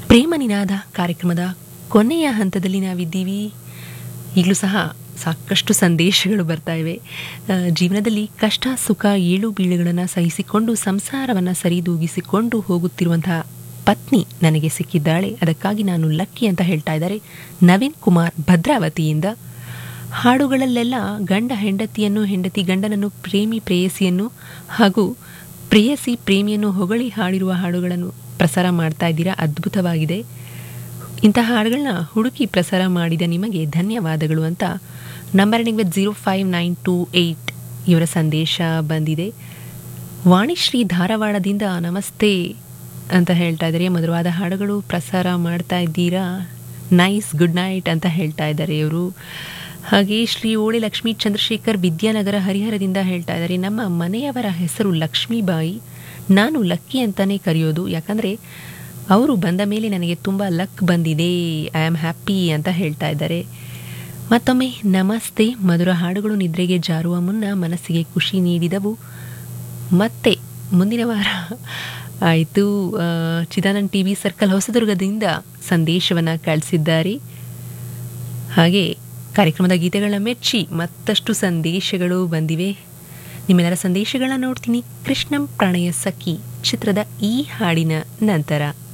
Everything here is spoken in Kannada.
ಪ್ರೇಮ ನಿನಾದ ಕಾರ್ಯಕ್ರಮದ ಕೊನೆಯ ಹಂತದಲ್ಲಿ ನಾವಿದ್ದೀವಿ ಈಗಲೂ ಸಹ ಸಾಕಷ್ಟು ಸಂದೇಶಗಳು ಬರ್ತಾ ಇವೆ ಆ, ಜೀವನದಲ್ಲಿ ಕಷ್ಟ ಸುಖ ಏಳು ಬೀಳುಗಳನ್ನು ಸಹಿಸಿಕೊಂಡು ಸಂಸಾರವನ್ನು ಸರಿದೂಗಿಸಿಕೊಂಡು ಹೋಗುತ್ತಿರುವಂತಹ ಪತ್ನಿ ನನಗೆ ಸಿಕ್ಕಿದ್ದಾಳೆ ಅದಕ್ಕಾಗಿ ನಾನು ಲಕ್ಕಿ ಅಂತ ಹೇಳ್ತಾ ಇದ್ದಾರೆ ನವೀನ್ ಕುಮಾರ್ ಭದ್ರಾವತಿಯಿಂದ ಹಾಡುಗಳಲ್ಲೆಲ್ಲ ಗಂಡ ಹೆಂಡತಿಯನ್ನು ಹೆಂಡತಿ ಗಂಡನನ್ನು ಪ್ರೇಮಿ ಪ್ರೇಯಸಿಯನ್ನು ಹಾಗೂ ಪ್ರೇಯಸಿ ಪ್ರೇಮಿಯನ್ನು ಹೊಗಳಿ ಹಾಡಿರುವ ಹಾಡುಗಳನ್ನು ಪ್ರಸಾರ ಮಾಡ್ತಾ ಇದ್ದೀರಾ ಅದ್ಭುತವಾಗಿದೆ ಇಂತಹ ಹಾಡುಗಳನ್ನ ಹುಡುಕಿ ಪ್ರಸಾರ ಮಾಡಿದ ನಿಮಗೆ ಧನ್ಯವಾದಗಳು ಅಂತ number with zero five nine two eight ಇವರ ಸಂದೇಶ ಬಂದಿದೆ ವಾಣಿಶ್ರೀ ಧಾರವಾಡದಿಂದ ನಮಸ್ತೆ ಅಂತ ಹೇಳ್ತಾ ಇದ್ದಾರೆ ಮಧುರವಾದ ಹಾಡುಗಳು ಪ್ರಸಾರ ಮಾಡ್ತಾ ಇದ್ದೀರಾ ನೈಸ್ ಗುಡ್ ನೈಟ್ ಅಂತ ಹೇಳ್ತಾ ಇದ್ದಾರೆ ಇವರು ಹಾಗೆ ಶ್ರೀ ಓಳೆ ಲಕ್ಷ್ಮೀ ಚಂದ್ರಶೇಖರ್ ವಿದ್ಯಾನಗರ ಹರಿಹರದಿಂದ ಹೇಳ್ತಾ ಇದ್ದಾರೆ ನಮ್ಮ ಮನೆಯವರ ಹೆಸರು ಲಕ್ಷ್ಮೀಬಾಯಿ ನಾನು ಲಕ್ಕಿ ಅಂತಾನೆ ಕರೆಯೋದು ಯಾಕಂದರೆ ಅವರು ಬಂದ ಮೇಲೆ ನನಗೆ ತುಂಬ ಲಕ್ ಬಂದಿದೆ ಐ ಆಮ್ ಹ್ಯಾಪಿ ಅಂತ ಹೇಳ್ತಾ ಇದ್ದಾರೆ ಮತ್ತೊಮ್ಮೆ ನಮಸ್ತೆ ಮಧುರ ಹಾಡುಗಳು ನಿದ್ರೆಗೆ ಜಾರುವ ಮುನ್ನ ಮನಸ್ಸಿಗೆ ಖುಷಿ ನೀಡಿದವು ಮತ್ತೆ ಮುಂದಿನ ವಾರ ಆಯಿತು ಚಿದಾನಂದ್ ಟಿ ವಿ ಸರ್ಕಲ್ ಹೊಸದುರ್ಗದಿಂದ ಸಂದೇಶವನ್ನು ಕಳಿಸಿದ್ದಾರೆ ಹಾಗೆ ಕಾರ್ಯಕ್ರಮದ ಗೀತೆಗಳನ್ನ ಮೆಚ್ಚಿ ಮತ್ತಷ್ಟು ಸಂದೇಶಗಳು ಬಂದಿವೆ ನಿಮ್ಮೆಲ್ಲರ ಸಂದೇಶಗಳನ್ನ ನೋಡ್ತೀನಿ ಕೃಷ್ಣಂ ಪ್ರಣಯ ಸಖಿ ಚಿತ್ರದ ಈ ಹಾಡಿನ ನಂತರ